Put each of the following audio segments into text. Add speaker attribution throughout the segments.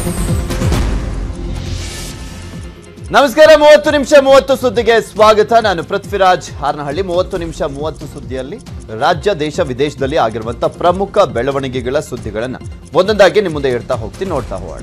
Speaker 1: ನಮಸ್ಕಾರ ಮೂವತ್ತು ನಿಮಿಷ ಮೂವತ್ತು ಸುದ್ದಿಗೆ ಸ್ವಾಗತ ನಾನು ಪೃಥ್ವಿರಾಜ್ ಹಾರನಹಳ್ಳಿ ಮೂವತ್ತು ನಿಮಿಷ ಮೂವತ್ತು ಸುದ್ದಿಯಲ್ಲಿ ರಾಜ್ಯ ದೇಶ ವಿದೇಶದಲ್ಲಿ ಆಗಿರುವಂತಹ ಪ್ರಮುಖ ಬೆಳವಣಿಗೆಗಳ ಸುದ್ದಿಗಳನ್ನ ಒಂದೊಂದಾಗಿ ನಿಮ್ಮ ಮುಂದೆ ಇಡ್ತಾ ಹೋಗ್ತೀನಿ ನೋಡ್ತಾ ಹೋಗೋಣ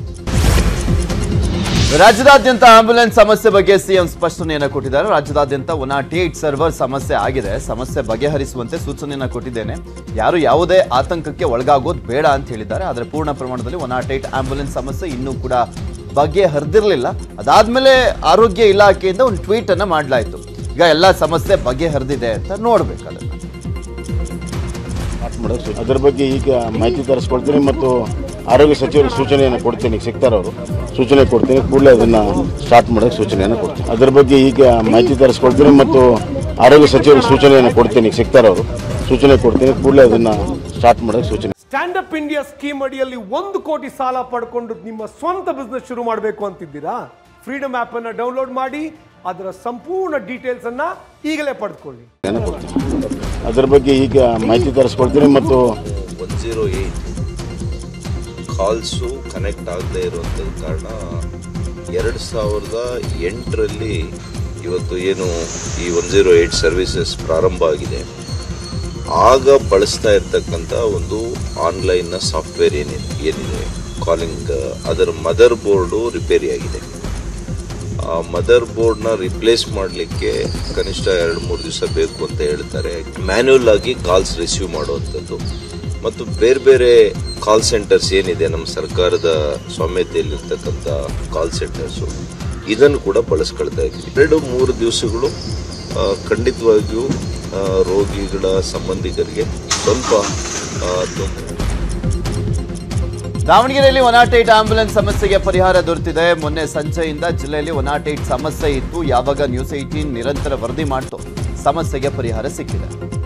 Speaker 1: ರಾಜ್ಯದಾದ್ಯಂತ ಆಂಬ್ಯುಲೆನ್ಸ್ ಸಮಸ್ಯೆ ಬಗ್ಗೆ ಸಿಎಂ ಸ್ಪಷ್ಟನೆಯನ್ನು ಕೊಟ್ಟಿದ್ದಾರೆ ರಾಜ್ಯದಾದ್ಯಂತ ಒನ್ ನಾಟ್ ಏಟ್ ಸರ್ವರ್ ಸಮಸ್ಯೆ ಆಗಿದೆ ಸಮಸ್ಯೆ ಬಗೆಹರಿಸುವಂತೆ ಸೂಚನೆಯನ್ನು ಕೊಟ್ಟಿದ್ದೇನೆ ಯಾರು ಯಾವುದೇ ಆತಂಕಕ್ಕೆ ಒಳಗಾಗೋದು ಬೇಡ ಅಂತ ಹೇಳಿದ್ದಾರೆ ಆದರೆ ಪೂರ್ಣ ಪ್ರಮಾಣದಲ್ಲಿ ಒನ್ ನಾಟ್ ಏಟ್ ಆಂಬ್ಯುಲೆನ್ಸ್ ಸಮಸ್ಯೆ ಇನ್ನೂ ಕೂಡ ಬಗೆಹರಿದಿರಲಿಲ್ಲ ಅದಾದ್ಮೇಲೆ ಆರೋಗ್ಯ ಇಲಾಖೆಯಿಂದ ಒಂದು ಟ್ವೀಟ್ ಅನ್ನ ಮಾಡಲಾಯಿತು ಈಗ ಎಲ್ಲ ಸಮಸ್ಯೆ ಬಗೆಹರಿದಿದೆ ಅಂತ ನೋಡ್ಬೇಕು ಅದನ್ನ
Speaker 2: ಸ್ಟಾರ್ಟ್ ಮಾಡೋಕೆ ಸೂಚನೆ. ಅದ್ರ ಬಗ್ಗೆ ಈಗ ಮಾಹಿತಿ ತರಿಸ್ಕೊಳ್ತೀನಿ ಮತ್ತು ಆರೋಗ್ಯ ಸಚಿವರಿಗೆ ಸೂಚನೆಯನ್ನು ಕೊಡ್ತೀನಿ ಈಗ ಸಿಗ್ತಾರ ಅವರು ಸೂಚನೆ ಕೊಡ್ತೀನಿ ಕೂಡಲೇ ಅದನ್ನ ಸ್ಟಾರ್ಟ್ ಮಾಡೋಕೆ ಸೂಚನೆಯನ್ನು ಕೊಡ್ತೀನಿ ಅದ್ರ ಬಗ್ಗೆ ಈಗ ಮಾಹಿತಿ ತರಿಸ್ಕೊಳ್ತೀನಿ ಮತ್ತು ಆರೋಗ್ಯ ಸಚಿವರಿಗೆ ಸೂಚನೆಯನ್ನು ಕೊಡ್ತೀನಿ ಈಗ ಸಿಗ್ತಾರ ಅವರು ಸೂಚನೆ ಕೊಡ್ತೀನಿ ಕೂಡಲೇ ಅದನ್ನ ಸ್ಟಾರ್ಟ್ ಮಾಡೋಕೆ ಸೂಚನೆ
Speaker 3: ಸ್ಟ್ಯಾಂಡ್ ಅಪ್ ಇಂಡಿಯಾ ಸ್ಕೀಮ್ ಅಡಿಯಲ್ಲಿ ಒಂದು ಕೋಟಿ ಸಾಲ ಪಡ್ಕೊಂಡು ನಿಮ್ಮ ಸ್ವಂತ ಬಿಸ್ನೆಸ್ ಶುರು ಮಾಡಬೇಕು ಅಂತಿದ್ದೀರಾ ಫ್ರೀಡಮ್ ಆಪ್ ಅನ್ನ ಡೌನ್ಲೋಡ್ ಮಾಡಿ ಅದರ ಸಂಪೂರ್ಣ ಡೀಟೇಲ್ಸ್ ಅನ್ನ ಈಗಲೇ ಪಡೆದುಕೊಳ್ಳಿ
Speaker 2: ಸೂಚನೆಯನ್ನು ಕೊಡ್ತೀನಿ ಅದ್ರ ಬಗ್ಗೆ ಈಗ ಮಾಹಿತಿ ತರಿಸ್ಕೊಳ್ತೀನಿ ಮತ್ತು
Speaker 4: one zero eight calls connect ಆಗದೇ ಇರುವಂಥದ್ದು ಕಾರಣ ಎರಡು ಸಾವಿರದ ಎಂಟರಲ್ಲಿ ಇವತ್ತು ಏನು ಈ ಒನ್ ಜೀರೋ ಏಯ್ಟ್ ಸರ್ವಿಸಸ್ ಪ್ರಾರಂಭ ಆಗಿದೆ ಆಗ ಬಳಸ್ತಾ ಇರ್ತಕ್ಕಂಥ ಒಂದು ಆನ್ಲೈನ್ನ ಸಾಫ್ಟ್ವೇರ್ ಏನಿದೆ ಏನಿದೆ ಕಾಲಿಂಗ್ ಅದರ ಮದರ್ ಬೋರ್ಡು ರಿಪೇರಿ ಆಗಿದೆ ಆ ಮದರ್ ಬೋರ್ಡ್ನ ರಿಪ್ಲೇಸ್ ಮಾಡಲಿಕ್ಕೆ ಕನಿಷ್ಠ ಎರಡು ಮೂರು ದಿವಸ ಬೇಕು ಅಂತ ಹೇಳ್ತಾರೆ ಮ್ಯಾನ್ಯುಯಲ್ ಆಗಿ ಕಾಲ್ಸ್ ರಿಸೀವ್ ಮಾಡುವಂಥದ್ದು ಮತ್ತು ಬೇರೆ ಬೇರೆ ಕಾಲ್ ಸೆಂಟರ್ಸ್ ಏನಿದೆ ನಮ್ಮ ಸರ್ಕಾರದ ಸ್ವಾಮ್ಯತೆಯಲ್ಲಿರ್ತಕ್ಕಂಥ ಕಾಲ್ ಸೆಂಟರ್ಸು ಇದನ್ನು ಕೂಡ ಬಳಸ್ಕೊಳ್ತಾ ಇದ್ವಿ ಎರಡು ಮೂರು ದಿವಸಗಳು ಆ, ಖಂಡಿತವಾಗಿಯೂ ಆ, ರೋಗಿಗಳ ಸಂಬಂಧಿಕರಿಗೆ ಸ್ವಲ್ಪ ಆ, ತೊಂದರೆ
Speaker 1: ದಾವಣಗೆರೆಯಲ್ಲಿ ಒನ್ ನಾಟ್ ಏಟ್ ಆಂಬ್ಯುಲೆನ್ಸ್ ಸಮಸ್ಯೆಗೆ ಪರಿಹಾರ ದೊರೆತಿದೆ ಮೊನ್ನೆ ಸಂಜೆಯಿಂದ ಜಿಲ್ಲೆಯಲ್ಲಿ ಒನ್ ನಾಟ್ ಏಟ್ ಸಮಸ್ಯೆ ಇತ್ತು ಯಾವಾಗ ನ್ಯೂಸ್ ಏಟೀನ್ ನಿರಂತರ ವರದಿ ಮಾಡ್ತು ಸಮಸ್ಯೆಗೆ ಪರಿಹಾರ ಸಿಕ್ಕಿದೆ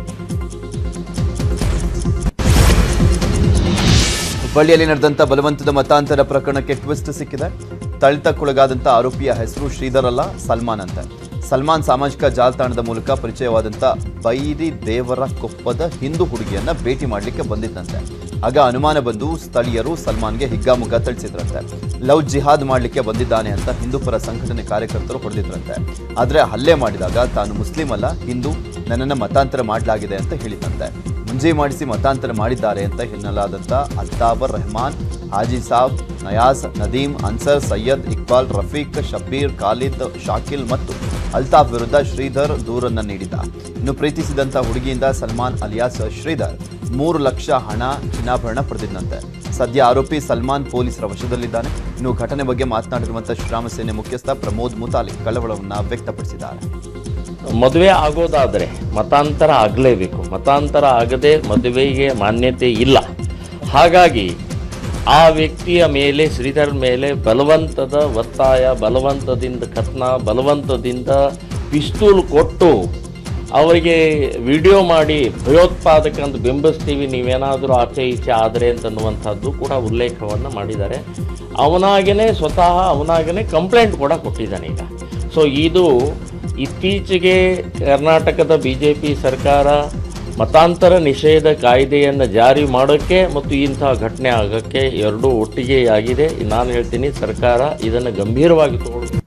Speaker 1: ಹುಬ್ಬಳ್ಳಿಯಲ್ಲಿ ನಡೆದಂತ ಬಲವಂತದ ಮತಾಂತರ ಪ್ರಕರಣಕ್ಕೆ ಟ್ವಿಸ್ಟ್ ಸಿಕ್ಕಿದೆ ತಳಿತಕ್ಕೊಳಗಾದಂತ ಆರೋಪಿಯ ಹೆಸರು ಶ್ರೀಧರ್ ಅಲ್ಲ ಸಲ್ಮಾನ್ ಅಂತ ಸಲ್ಮಾನ್ ಸಾಮಾಜಿಕ ಜಾಲತಾಣದ ಮೂಲಕ ಪರಿಚಯವಾದಂತ ಬೈರಿ ದೇವರ ಕೊಪ್ಪದ ಹಿಂದೂ ಹುಡುಗಿಯನ್ನ ಭೇಟಿ ಮಾಡಲಿಕ್ಕೆ ಬಂದಿದ್ದಂತೆ ಆಗ ಅನುಮಾನ ಬಂದು ಸ್ಥಳೀಯರು ಸಲ್ಮಾನ್ಗೆ ಹಿಗ್ಗಾಮುಗ್ಗಾ ಥಳಿಸಿದ್ರಂತೆ ಲವ್ ಜಿಹಾದ್ ಮಾಡಲಿಕ್ಕೆ ಬಂದಿದ್ದಾನೆ ಅಂತ ಹಿಂದೂ ಪರ ಸಂಘಟನೆ ಕಾರ್ಯಕರ್ತರು ಹೊಡೆದಿದ್ರಂತೆ ಆದ್ರೆ ಹಲ್ಲೆ ಮಾಡಿದಾಗ ತಾನು ಮುಸ್ಲಿಂ ಅಲ್ಲ ಹಿಂದೂ ನನ್ನನ್ನು ಮತಾಂತರ ಮಾಡಲಾಗಿದೆ ಅಂತ ಹೇಳಿದಂತೆ ಮುಂಜೆ ಮಾಡಿಸಿ ಮತಾಂತರ ಮಾಡಿದ್ದಾರೆ ಅಂತ ಎನ್ನಲಾದಂಥ ಅಲ್ತಾಬರ್ ರೆಹಮಾನ್ ಹಾಜಿ ಸಾಬ್ ನಯಾಸ್ ನದೀಮ್ ಅನ್ಸರ್ ಸೈಯದ್ ಇಕ್ಬಾಲ್ ರಫೀಕ್ ಶಬ್ಬೀರ್ ಖಾಲಿದ್ ಶಾಕಿಲ್ ಮತ್ತು ಅಲ್ತಾಫ್ ವಿರುದ್ಧ ಶ್ರೀಧರ್ ದೂರನ್ನ ನೀಡಿದ ಇನ್ನು ಪ್ರೀತಿಸಿದಂಥ ಹುಡುಗಿಯಿಂದ ಸಲ್ಮಾನ್ ಅಲಿಯಾಸ್ ಶ್ರೀಧರ್ ಮೂರು ಲಕ್ಷ ಹಣ ಚಿನ್ನಾಭರಣ ಪಡೆದಿದ್ದಂತೆ ಸದ್ಯ ಆರೋಪಿ ಸಲ್ಮಾನ್ ಪೊಲೀಸರ ವಶದಲ್ಲಿದ್ದಾನೆ ಇನ್ನು ಘಟನೆ ಬಗ್ಗೆ ಮಾತನಾಡಿರುವಂಥ ಶ್ರೀರಾಮ ಸೇನೆ ಮುಖ್ಯಸ್ಥ ಪ್ರಮೋದ್ ಮುತಾಲಿಕ್ ಕಳವಳವನ್ನ ವ್ಯಕ್ತಪಡಿಸಿದ್ದಾರೆ
Speaker 5: ಮದುವೆ ಆಗೋದಾದರೆ ಮತಾಂತರ ಆಗಲೇಬೇಕು ಮತಾಂತರ ಆಗದೆ ಮದುವೆಗೆ ಮಾನ್ಯತೆ ಇಲ್ಲ ಹಾಗಾಗಿ ಆ ವ್ಯಕ್ತಿಯ ಮೇಲೆ ಶ್ರೀಧರ್ ಮೇಲೆ ಬಲವಂತದ ಒತ್ತಾಯ ಬಲವಂತದಿಂದ ಕತ್ನ ಬಲವಂತದಿಂದ ಪಿಸ್ತೂಲ್ ಕೊಟ್ಟು ಅವರಿಗೆ ವಿಡಿಯೋ ಮಾಡಿ ಭಯೋತ್ಪಾದಕ ಅಂತ ಬಿಂಬಿಸ್ತೀವಿ ನೀವೇನಾದರೂ ಆಚೆ ಈಚೆ ಆದರೆ ಅಂತನ್ನುವಂಥದ್ದು ಕೂಡ ಉಲ್ಲೇಖವನ್ನು ಮಾಡಿದ್ದಾರೆ ಅವನಾಗೇ ಸ್ವತಃ ಅವನಾಗೇ ಕಂಪ್ಲೇಂಟ್ ಕೂಡ ಕೊಟ್ಟಿದ್ದಾನೆ ಈಗ ಸೊ ಇದು ಇತ್ತೀಚೆಗೆ ಕರ್ನಾಟಕದ ಬಿ ಜೆ ಪಿ ಸರ್ಕಾರ ಮತಾಂತರ ನಿಷೇಧ ಕಾಯ್ದೆಯನ್ನು ಜಾರಿ ಮಾಡೋಕ್ಕೆ ಮತ್ತು ಇಂತಹ ಘಟನೆ ಆಗೋಕ್ಕೆ ಎರಡೂ ಒಟ್ಟಿಗೆ ಆಗಿದೆ ನಾನು ಹೇಳ್ತೀನಿ ಸರ್ಕಾರ ಇದನ್ನು ಗಂಭೀರವಾಗಿ ತಗೊಳ್ಬೇಕು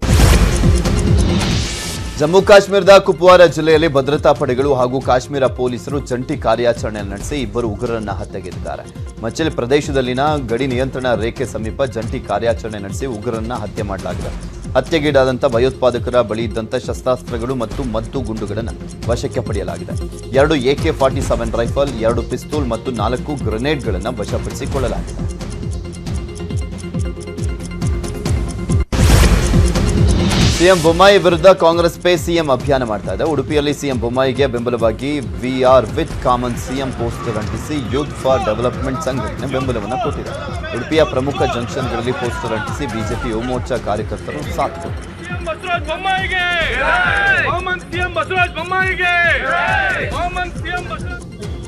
Speaker 1: ಜಮ್ಮು ಕಾಶ್ಮೀರದ ಕುಪ್ವಾರ ಜಿಲ್ಲೆಯಲ್ಲಿ ಭದ್ರತಾ ಪಡೆಗಳು ಹಾಗೂ ಕಾಶ್ಮೀರ ಪೊಲೀಸರು ಜಂಟಿ ಕಾರ್ಯಾಚರಣೆ ನಡೆಸಿ ಇಬ್ಬರು ಉಗ್ರರನ್ನ ಹತ್ಯೆಗೈದಿದ್ದಾರೆ ಮಚ್ಚಲ್ ಪ್ರದೇಶದಲ್ಲಿನ ಗಡಿ ನಿಯಂತ್ರಣ ರೇಖೆ ಸಮೀಪ ಜಂಟಿ ಕಾರ್ಯಾಚರಣೆ ನಡೆಸಿ ಉಗ್ರರನ್ನ ಹತ್ಯೆ ಮಾಡಲಾಗಿದೆ ಹತ್ಯೆಗೀಡಾದಂಥ ಭಯೋತ್ಪಾದಕರ ಬಳಿ ಇದ್ದಂಥ ಶಸ್ತ್ರಾಸ್ತ್ರಗಳು ಮತ್ತು ಮದ್ದು ಗುಂಡುಗಳನ್ನು ವಶಕ್ಕೆ ಪಡೆಯಲಾಗಿದೆ ಎರಡು ಎಕೆ ಫಾರ್ಟಿ ಸೆವೆನ್ ರೈಫಲ್ ಎರಡು ಪಿಸ್ತೂಲ್ ಮತ್ತು ನಾಲ್ಕು ಗ್ರೆನೇಡ್ಗಳನ್ನು ವಶಪಡಿಸಿಕೊಳ್ಳಲಾಗಿದೆ ಸಿಎಂ ಬೊಮ್ಮಾಯಿ ವಿರುದ್ಧ ಕಾಂಗ್ರೆಸ್ ಪೇ ಸಿಎಂ ಅಭಿಯಾನ ಮಾಡ್ತಾ ಇದೆ ಉಡುಪಿಯಲ್ಲಿ ಸಿಎಂ ಬೊಮ್ಮಾಯಿಗೆ ಬೆಂಬಲವಾಗಿ we are with common CM poster ಅಂಟಿಸಿ ಯೂತ್ ಫಾರ್ ಡೆವಲಪ್ಮೆಂಟ್ ಸಂಘಟನೆ ಬೆಂಬಲವನ್ನು ಕೊಟ್ಟಿದೆ ಉಡುಪಿಯ ಪ್ರಮುಖ ಜಂಕ್ಷನ್ಗಳಲ್ಲಿ ಪೋಸ್ಟರ್ ಅಂಟಿಸಿ ಬಿಜೆಪಿ ಯುವ ಮೋರ್ಚಾ ಕಾರ್ಯಕರ್ತರು ಸಾಥ್ ಕೊಟ್ಟರು
Speaker 6: ಬಸವರಾಜ ಬೊಮ್ಮಾಯಿಗೆ ಕಾಮನ್ ಸಿಎಂ ಬಸವರಾಜ ಬೊಮ್ಮಾಯಿಗೆ ಕಾಮನ್ ಸಿಎಂ ಬಸವರಾಜ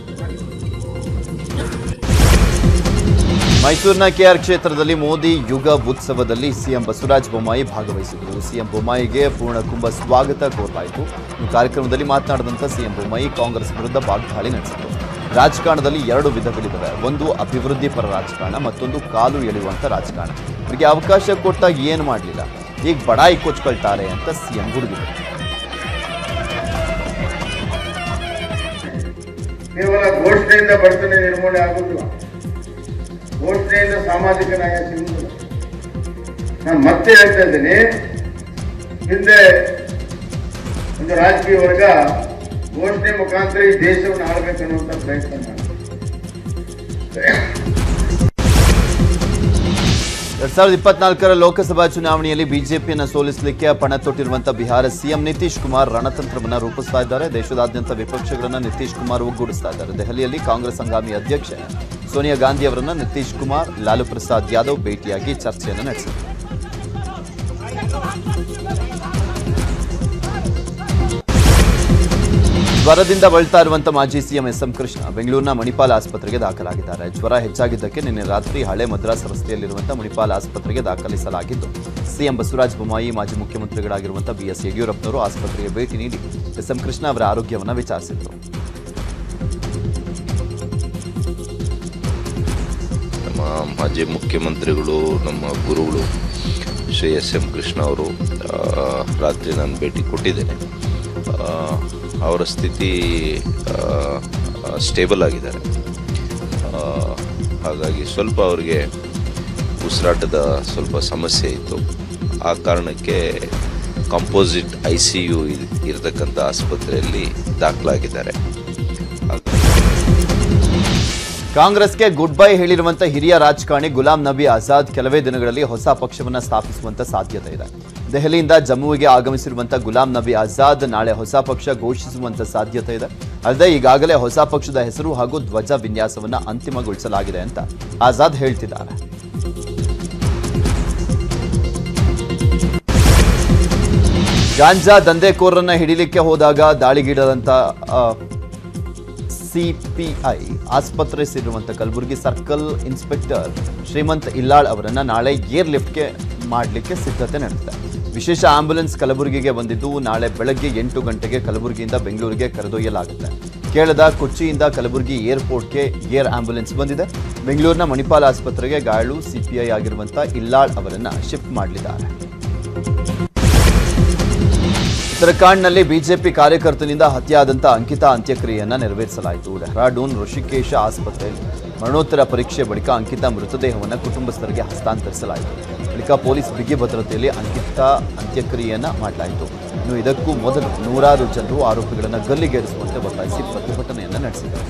Speaker 1: ಮೈಸೂರಿನ ಕೆಆರ್ ಕ್ಷೇತ್ರದಲ್ಲಿ ಮೋದಿ ಯುಗ ಉತ್ಸವದಲ್ಲಿ ಸಿಎಂ ಬಸವರಾಜ ಬೊಮ್ಮಾಯಿ ಭಾಗವಹಿಸಿದರು ಸಿಎಂ ಬೊಮ್ಮಾಯಿಗೆ ಪೂರ್ಣಕುಂಭ ಸ್ವಾಗತ ಕೋರಲಾಯಿತು ಈ ಕಾರ್ಯಕ್ರಮದಲ್ಲಿ ಮಾತನಾಡಿದಂಥ ಸಿಎಂ ಬೊಮ್ಮಾಯಿ ಕಾಂಗ್ರೆಸ್ ವಿರುದ್ಧ ವಾಗ್ದಾಳಿ ನಡೆಸಿದರು ರಾಜಕಾರಣದಲ್ಲಿ ಎರಡು ವಿಧಗಳಿದ್ದಾವೆ ಒಂದು ಅಭಿವೃದ್ಧಿ ಪರ ರಾಜಕಾರಣ ಮತ್ತೊಂದು ಕಾಲು ಎಳೆಯುವಂತ ರಾಜಕಾರಣ ಇವರಿಗೆ ಅವಕಾಶ ಕೊಟ್ಟಾಗ ಏನು ಮಾಡಲಿಲ್ಲ ಈಗ ಬಡಾಯಿ ಕೊಚ್ಕೊಳ್ತಾರೆ ಅಂತ ಸಿಎಂ ಗುಡುಗಿದರು
Speaker 7: ಕೇವಲ ಘೋಷಣೆಯಿಂದ ಬಡತನ ನಿರ್ಮೂಲನೆ ಆಗುದಿಲ್ಲ ಘೋಷಣೆಯಿಂದ ಸಾಮಾಜಿಕ ನ್ಯಾಯ ಸಿಗುವುದಿಲ್ಲ ನಾನು ಮತ್ತೆ ಹೇಳ್ತಾ ಇದ್ದೀನಿ ಹಿಂದೆ ಒಂದು ರಾಜಕೀಯ ವರ್ಗ ಘೋಷಣೆ ಮುಖಾಂತರ ಈ ದೇಶವನ್ನು ಆಳ್ಬೇಕನ್ನುವಂತ ಪ್ರಯತ್ನ ಮಾಡಿದೆ
Speaker 1: ಎರಡ್ ಸಾವಿರದ ಇಪ್ಪತ್ನಾಲ್ಕರ ಲೋಕಸಭಾ ಚುನಾವಣೆಯಲ್ಲಿ ಬಿಜೆಪಿಯನ್ನು ಸೋಲಿಸಲಿಕ್ಕೆ ಪಣ ತೊಟ್ಟಿರುವಂತಹ ಬಿಹಾರ ಸಿಎಂ ನಿತೀಶ್ ಕುಮಾರ್ ರಣತಂತ್ರವನ್ನ ರೂಪಿಸ್ತಾ ಇದ್ದಾರೆ ದೇಶದಾದ್ಯಂತ ವಿಪಕ್ಷಗಳನ್ನ ನಿತೀಶ್ ಕುಮಾರ್ ಒಗ್ಗೂಡಿಸ್ತಾ ಇದ್ದಾರೆ ದೆಹಲಿಯಲ್ಲಿ ಕಾಂಗ್ರೆಸ್ ಹಂಗಾಮಿ ಅಧ್ಯಕ್ಷೆ ಸೋನಿಯಾ ಗಾಂಧಿ ಅವರನ್ನ ನಿತೀಶ್ ಕುಮಾರ್ ಲಾಲು ಪ್ರಸಾದ್ ಯಾದವ್ ಭೇಟಿಯಾಗಿ ಚರ್ಚೆಯನ್ನು ನಡೆಸಿದರು ಜ್ವರದಿಂದ ಬಳಲ್ತಾ ಇರುವಂತ ಮಾಜಿ ಸಿಎಂ ಎಸ್ ಎಂ ಕೃಷ್ಣ ಬೆಂಗಳೂರಿನ ಮಣಿಪಾಲ್ ಆಸ್ಪತ್ರೆಗೆ ದಾಖಲಾಗಿದ್ದಾರೆ ಜ್ವರ ಹೆಚ್ಚಾಗಿದ್ದಕ್ಕೆ ನಿನ್ನೆ ರಾತ್ರಿ ಹಳೆ ಮದ್ರಾಸ್ ರಸ್ತೆಯಲ್ಲಿರುವಂತಹ ಮಣಿಪಾಲ್ ಆಸ್ಪತ್ರೆಗೆ ದಾಖಲಿಸಲಾಗಿದ್ದು ಸಿಎಂ ಬಸವರಾಜ ಬೊಮ್ಮಾಯಿ ಮಾಜಿ ಮುಖ್ಯಮಂತ್ರಿಗಳಾಗಿರುವಂತಹ ಬಿಎಸ್ ಯಡಿಯೂರಪ್ಪನವರು ಆಸ್ಪತ್ರೆಗೆ ಭೇಟಿ ನೀಡಿ ಎಸ್ ಎಂ ಕೃಷ್ಣ ಅವರ ಆರೋಗ್ಯವನ್ನು ವಿಚಾರಿಸಿದರು
Speaker 4: ನಮ್ಮ ಮಾಜಿ ಮುಖ್ಯಮಂತ್ರಿಗಳು ನಮ್ಮ ಗುರುಗಳು ಶ್ರೀ ಎಸ್ ಎಂ ಕೃಷ್ಣ ಅವರು ಆ, ರಾತ್ರಿ ನಾನು ಭೇಟಿ ಕೊಟ್ಟಿದ್ದೇನೆ ಆ, ಅವರ ಸ್ಥಿತಿ ಸ್ಟೇಬಲ್ ಆಗಿದ್ದಾರೆ ಆ, ಹಾಗಾಗಿ ಸ್ವಲ್ಪ ಅವರಿಗೆ ಉಸಿರಾಟದ ಸ್ವಲ್ಪ ಸಮಸ್ಯೆ ಇತ್ತು ಆ ಕಾರಣಕ್ಕೆ ಕಂಪೋಸಿಟ್ ಐ ಸಿ ಯು ಇರತಕ್ಕಂಥ ಆಸ್ಪತ್ರೆಯಲ್ಲಿ ದಾಖಲಾಗಿದ್ದಾರೆ ಹಾಗಾಗಿ
Speaker 1: ಕಾಂಗ್ರೆಸ್ಗೆ ಗುಡ್ ಬೈ ಹೇಳಿರುವಂತ ಹಿರಿಯ ರಾಜಕಾರಣಿ ಗುಲಾಂ ನಬಿ ಆಜಾದ್ ಕೆಲವೇ ದಿನಗಳಲ್ಲಿ ಹೊಸ ಪಕ್ಷವನ್ನ ಸ್ಥಾಪಿಸುವಂತ ಸಾಧ್ಯತೆ ಇದೆ ದೆಹಲಿಯಿಂದ ಜಮ್ಮುವಿಗೆ ಆಗಮಿಸಿರುವಂತ ಗುಲಾಂ ನಬಿ ಆಜಾದ್ ನಾಳೆ ಹೊಸ ಪಕ್ಷ ಘೋಷಿಸುವಂತ ಸಾಧ್ಯತೆ ಇದೆ ಅಲ್ಲದೆ ಈಗಾಗಲೇ ಹೊಸ ಪಕ್ಷದ ಹೆಸರು ಹಾಗೂ ಧ್ವಜ ವಿನ್ಯಾಸವನ್ನ ಅಂತಿಮಗೊಳಿಸಲಾಗಿದೆ ಅಂತ ಆಜಾದ್ ಹೇಳ್ತಿದ್ದಾರೆ ಗಾಂಜಾ ದಂಧೆಕೋರರನ್ನ ಹಿಡಿಲಿಕ್ಕೆ ಹೋದಾಗ ದಾಳಿಗೀಡಾದಂತ ಆ, ಸಿಪಿಐ ಆಸ್ಪತ್ರೆ ಸೇರಿರುವಂಥ ಕಲಬುರಗಿ ಸರ್ಕಲ್ ಇನ್ಸ್ಪೆಕ್ಟರ್ ಶ್ರೀಮಂತ್ ಇಲ್ಲಾಳ್ ಅವರನ್ನ ನಾಳೆ ಏರ್ ಲಿಫ್ಟ್ಗೆ ಮಾಡಲಿಕ್ಕೆ ಸಿದ್ಧತೆ ನಡೆದಿದೆ ವಿಶೇಷ ಆಂಬ್ಯುಲೆನ್ಸ್ ಕಲಬುರಗಿಗೆ ಬಂದಿದ್ದು ನಾಳೆ ಬೆಳಗ್ಗೆ ಎಂಟು ಗಂಟೆಗೆ ಕಲಬುರಗಿಯಿಂದ ಬೆಂಗಳೂರಿಗೆ ಕರೆದೊಯ್ಯಲಾಗುತ್ತೆ ಕೇರಳದ ಕೊಚ್ಚಿಯಿಂದ ಕಲಬುರಗಿ ಏರ್ಪೋರ್ಟ್ಗೆ ಏರ್ ಆಂಬ್ಯುಲೆನ್ಸ್ ಬಂದಿದೆ ಬೆಂಗಳೂರಿನ ಮಣಿಪಾಲ್ ಆಸ್ಪತ್ರೆಗೆ ಗಾಯಾಳು ಸಿಪಿಐ ಆಗಿರುವಂಥ ಇಲ್ಲಾಳ್ ಅವರನ್ನ ಶಿಫ್ಟ್ ಮಾಡಲಿದ್ದಾರೆ ಉತ್ತರಾಖಂಡ್ನಲ್ಲಿ ಬಿಜೆಪಿ ಕಾರ್ಯಕರ್ತನಿಂದ ಹತ್ಯೆಯಾದಂಥ ಅಂಕಿತಾ ಅಂತ್ಯಕ್ರಿಯೆಯನ್ನ ನೆರವೇರಿಸಲಾಯಿತು ಡೆಹ್ರಾಡೂನ್ ಋಷಿಕೇಶ ಆಸ್ಪತ್ರೆಯಲ್ಲಿ ಮರಣೋತ್ತರ ಪರೀಕ್ಷೆ ಬಳಿಕ ಅಂಕಿತಾ ಮೃತದೇಹವನ್ನು ಕುಟುಂಬಸ್ಥರಿಗೆ ಹಸ್ತಾಂತರಿಸಲಾಯಿತು ಬಳಿಕ ಪೊಲೀಸ್ ಬಿಗಿ ಭದ್ರತೆಯಲ್ಲಿ ಅಂಕಿತಾ ಅಂತ್ಯಕ್ರಿಯೆಯನ್ನ ಮಾಡಲಾಯಿತು ಇನ್ನು ಇದಕ್ಕೂ ಮೊದಲು ನೂರಾರು ಜನರು ಆರೋಪಿಗಳನ್ನು ಗಲ್ಲಿಗೇರಿಸುವಂತೆ ಒತ್ತಾಯಿಸಿ ಪ್ರತಿಭಟನೆಯನ್ನ ನಡೆಸಿದರು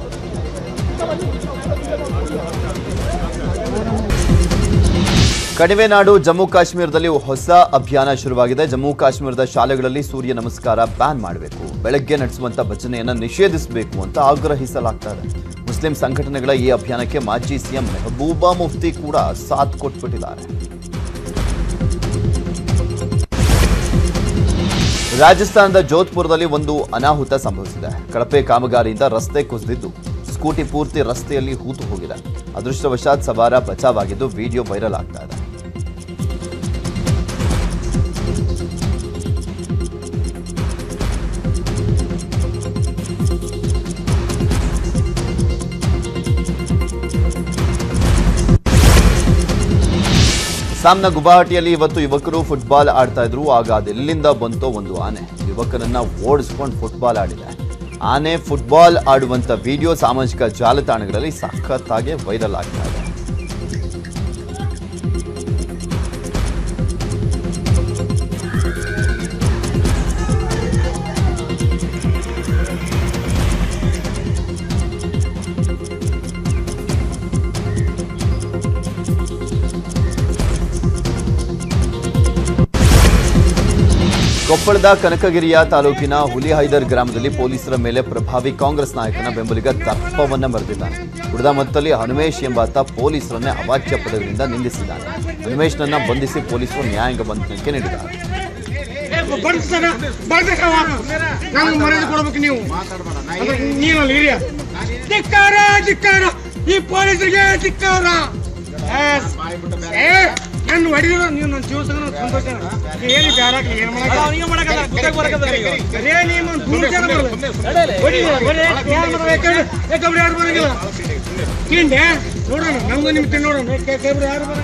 Speaker 1: ಕಣಿವೆ ನಾಡು ಜಮ್ಮು ಕಾಶ್ಮೀರದಲ್ಲಿ ಹೊಸ ಅಭಿಯಾನ ಶುರುವಾಗಿದೆ ಜಮ್ಮು ಕಾಶ್ಮೀರದ ಶಾಲೆಗಳಲ್ಲಿ ಸೂರ್ಯ ನಮಸ್ಕಾರ ಬ್ಯಾನ್ ಮಾಡಬೇಕು ಬೆಳಗ್ಗೆ ನಡೆಸುವಂತ ಭಜನೆಯನ್ನ ನಿಷೇಧಿಸಬೇಕು ಅಂತ ಆಗ್ರಹಿಸಲಾಗ್ತಾ ಇದೆ ಮುಸ್ಲಿಂ ಸಂಘಟನೆಗಳ ಈ ಅಭಿಯಾನಕ್ಕೆ ಮಾಜಿ ಸಿಎಂ ಮೆಹಬೂಬಾ ಮುಫ್ತಿ ಕೂಡ ಸಾಥ್ ಕೊಟ್ಬಿಟ್ಟಿದ್ದಾರೆ ರಾಜಸ್ಥಾನದ ಜೋಧ್ಪುರದಲ್ಲಿ ಒಂದು ಅನಾಹುತ ಸಂಭವಿಸಿದೆ ಕಳಪೆ ಕಾಮಗಾರಿಯಿಂದ ರಸ್ತೆ ಕುಸಿದಿದ್ದು ಸ್ಕೂಟಿ ಪೂರ್ತಿ ರಸ್ತೆಯಲ್ಲಿ ಹೂತು ಹೋಗಿದೆ ಅದೃಷ್ಟವಶಾತ್ ಸವಾರ ಬಚಾವಾಗಿದ್ದು ವಿಡಿಯೋ ವೈರಲ್ ಆಗ್ತಾ ಇದೆ ಅಸ್ಸಾಂನ ಗುವಾಹಟಿಯಲ್ಲಿ ಇವತ್ತು ಯುವಕರು ಫುಟ್ಬಾಲ್ ಆಡ್ತಾ ಇದ್ರು ಆಗ ಅದೆಲ್ಲಿಂದ ಬಂತೋ ಒಂದು ಆನೆ ಯುವಕರನ್ನ ಓಡಿಸ್ಕೊಂಡು ಫುಟ್ಬಾಲ್ ಆಡಿದೆ ಆನೆ ಫುಟ್ಬಾಲ್ ಆಡುವಂತ ವಿಡಿಯೋ ಸಾಮಾಜಿಕ ಜಾಲತಾಣಗಳಲ್ಲಿ ಸಖತ್ತಾಗಿ ವೈರಲ್ ಆಗ್ತಾ ಇದೆ ಕೊಪ್ಪಳದ ಕನಕಗಿರಿಯ ತಾಲೂಕಿನ ಹುಲಿಹೈದರ್ ಗ್ರಾಮದಲ್ಲಿ ಪೊಲೀಸರ ಮೇಲೆ ಪ್ರಭಾವಿ ಕಾಂಗ್ರೆಸ್ ನಾಯಕನ ಬೆಂಬಲಿಗ ದರ್ಪವನ್ನ ಬರೆದಿದ್ದಾನೆ ಕುಡಿದ ಮತ್ತಲ್ಲಿ ಹನುಮೇಶ್ ಎಂಬಾತ ಪೊಲೀಸರನ್ನೇ ಅವಾಚ್ಯ ಪದಗಳಿಂದ ನಿಂದಿಸಿದ್ದಾನೆ ಹನುಮೇಶ್ನನ್ನ ಬಂಧಿಸಿ ಪೊಲೀಸರು ನ್ಯಾಯಾಂಗ ಬಂಧನಕ್ಕೆ ನೀಡಿದ್ದಾರೆ
Speaker 8: ಬರ್ತಾನ ಬರ್ಬೇಕ ನಮ್ಗೆ ಮರ್ಯಾದೆ ಕೊಡ್ಬೇಕು ನೀವು ಅಂದ್ರೆ ನೀನಲ್ಲಿ ಹಿರಿಯ ಧಿಕ್ಕಾರ ಧಿಕ್ಕಾರ ಈ ಪೊಲೀಸರಿಗೆ ಧಿಕ್ಕಾರ Yes. ಏ, ನನ್ನ ಹೊಡಿದ್ರು ನೀವು ನನ್ನ ಜೀವ ಸಂಗ ಸಂತೋಷ ಏನು ಬ್ಯಾರಾಕ ಏನು ಮಾಡಕ್ಕೆ ಅದೇ ನಿಮ್ಮ ದುರ್ಜನ ತಿಂಡೆ ನೋಡೋಣ ನಮ್ದು ನಿಮ್ ತಿಂಡಿ ನೋಡೋಣ ಕೇಬ್ರಿ ಯಾರು ಬರೋಣ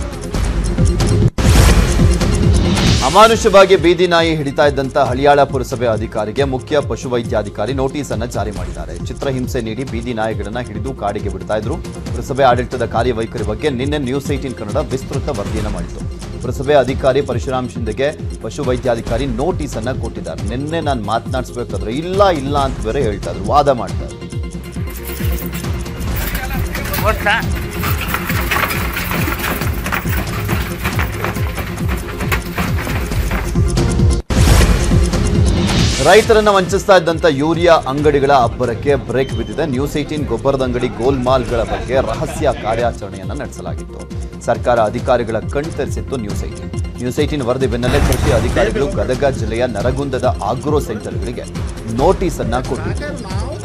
Speaker 1: ಅಮಾನುಷವಾಗಿ ಬೀದಿ ನಾಯಿ ಹಿಡಿತಾ ಇದ್ದಂತ ಹಳಿಯಾಳ ಪುರಸಭೆ ಅಧಿಕಾರಿಗೆ ಮುಖ್ಯ ಪಶುವೈದ್ಯಾಧಿಕಾರಿ ನೋಟಿಸ್ ಅನ್ನ ಜಾರಿ ಮಾಡಿದ್ದಾರೆ ಚಿತ್ರಹಿಂಸೆ ನೀಡಿ ಬೀದಿ ನಾಯಿಗಳನ್ನ ಹಿಡಿದು ಕಾಡಿಗೆ ಬಿಡ್ತಾ ಇದ್ರು ಪುರಸಭೆ ಆಡಳಿತದ ಕಾರ್ಯವೈಖರಿ ಬಗ್ಗೆ ನಿನ್ನೆ ನ್ಯೂಸ್ ಏಟೀನ್ ಕನ್ನಡ ವಿಸ್ತೃತ ವರದಿಯನ್ನು ಮಾಡಿತು ಪುರಸಭೆ ಅಧಿಕಾರಿ ಪರಶುರಾಮ್ ಶಿಂದೆಗೆ ಪಶುವೈದ್ಯಾಧಿಕಾರಿ ನೋಟಿಸ್ ಅನ್ನ ಕೊಟ್ಟಿದ್ದಾರೆ ನಿನ್ನೆ ನಾನು ಮಾತನಾಡಿಸ್ಬೇಕಾದ್ರೆ ಇಲ್ಲ ಇಲ್ಲ ಅಂತ ಬೇರೆ ಹೇಳ್ತಾ ಇದ್ರು ವಾದ ಮಾಡ್ತಾ ಇದ್ರು ರೈತರನ್ನ ವಂಚಿಸ್ತಾ ಇದ್ದಂತ ಯೂರಿಯಾ ಅಂಗಡಿಗಳ ಅಬ್ಬರಕ್ಕೆ ಬ್ರೇಕ್ ಬಿದ್ದಿದೆ ನ್ಯೂಸ್ ಏಟೀನ್ ಗೊಬ್ಬರದ ಅಂಗಡಿ ಗೋಲ್ಮಾಲ್ಗಳ ಬಗ್ಗೆ ರಹಸ್ಯ ಕಾರ್ಯಾಚರಣೆಯನ್ನ ನಡೆಸಲಾಗಿತ್ತು ಸರ್ಕಾರ ಅಧಿಕಾರಿಗಳ ಕಣ್ತೆರೆಸಿತ್ತು ನ್ಯೂಸ್ ಏಟೀನ್ ನ್ಯೂಸ್ ಏಟೀನ್ ವರದಿ ಬೆನ್ನಲ್ಲೇ ಕೃಷಿ ಅಧಿಕಾರಿಗಳು ಗದಗ ಜಿಲ್ಲೆಯ ನರಗುಂದದ ಆಗ್ರೋ ಸೆಂಟರ್ಗಳಿಗೆ ನೋಟಿಸ್ ಅನ್ನ ಕೊಟ್ಟಿದ್ದಾರೆ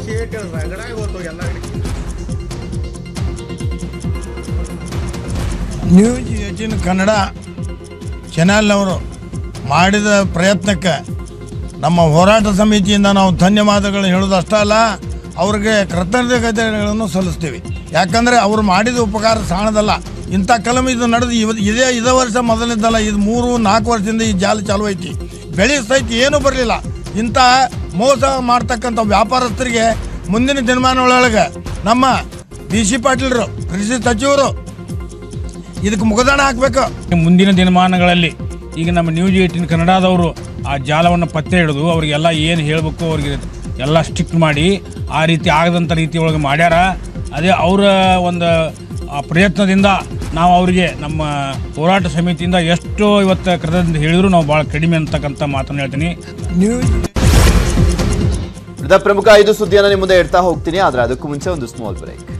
Speaker 9: ನ್ಯೂಸ್ ಏಟಿನ್ ಕನ್ನಡ ಚಾನೆಲ್ನವರು ಮಾಡಿದ ಪ್ರಯತ್ನಕ್ಕೆ ನಮ್ಮ ಹೋರಾಟ ಸಮಿತಿಯಿಂದ ನಾವು ಧನ್ಯವಾದಗಳು ಹೇಳೋದು ಅಷ್ಟೇ ಅಲ್ಲ ಅವ್ರಿಗೆ ಕೃತಜ್ಞತೆಗಳನ್ನು ಸಲ್ಲಿಸ್ತೀವಿ ಯಾಕಂದರೆ ಅವರು ಮಾಡಿದ ಉಪಕಾರ ಸಾಣದಲ್ಲ ಇಂಥ ಕಲಮ ಇದು ನಡೆದು ಇವ ಇದೇ ಇದೇ ವರ್ಷ ಮೊದಲಿದ್ದಲ್ಲ ಇದು ಮೂರು ನಾಲ್ಕು ವರ್ಷದಿಂದ ಈ ಜಾಲ ಚಾಲು ಐತಿ ಬೆಳೆ ಸಹಿತ ಏನೂ ಬರಲಿಲ್ಲ ಇಂಥ ಮೋಸ ಮಾಡ್ತಕ್ಕಂಥ ವ್ಯಾಪಾರಸ್ಥರಿಗೆ ಮುಂದಿನ ದಿನಮಾನಗಳೊಳಗೆ ನಮ್ಮ ಡಿ ಸಿ ಪಾಟೀಲ್ರು ಕೃಷಿ ಸಚಿವರು ಇದಕ್ಕೆ ಮುಖದಾಣ ಹಾಕಬೇಕು
Speaker 10: ಮುಂದಿನ ದಿನಮಾನಗಳಲ್ಲಿ ಈಗ ನಮ್ಮ ನ್ಯೂಸ್ ಏಟಿನ್ ಕನ್ನಡದವರು ಆ ಜಾಲವನ್ನು ಪತ್ತೆ ಹಿಡಿದು ಅವರಿಗೆಲ್ಲ ಏನು ಹೇಳಬೇಕು ಅವ್ರಿಗೆ ಎಲ್ಲ ಸ್ಟ್ರಿಕ್ಟ್ ಮಾಡಿ ಆ ರೀತಿ ಆಗದಂಥ ರೀತಿ ಒಳಗೆ ಮಾಡ್ಯಾರ ಅದೇ ಅವರ ಒಂದು ಆ ಪ್ರಯತ್ನದಿಂದ ನಾವು ಅವರಿಗೆ ನಮ್ಮ ಹೋರಾಟ ಸಮಿತಿಯಿಂದ ಎಷ್ಟು ಇವತ್ತು ಕೃತಜ್ಞತೆ ಹೇಳಿದ್ರು ನಾವು ಭಾಳ ಕಡಿಮೆ ಅಂತಕ್ಕಂಥ ಮಾತನ್ನು ಹೇಳ್ತೀನಿ
Speaker 9: ನ್ಯೂಸ್
Speaker 1: ಉಳಿದ ಪ್ರಮುಖ ಐದು ಸುದ್ದಿಯನ್ನು ನಿಮ್ಮ ಮುಂದೆ ಇಡ್ತಾ ಹೋಗ್ತೀನಿ ಆದ್ರೆ ಅದಕ್ಕೂ ಮುಂಚೆ ಒಂದು ಸ್ಮಾಲ್ ಬ್ರೇಕ್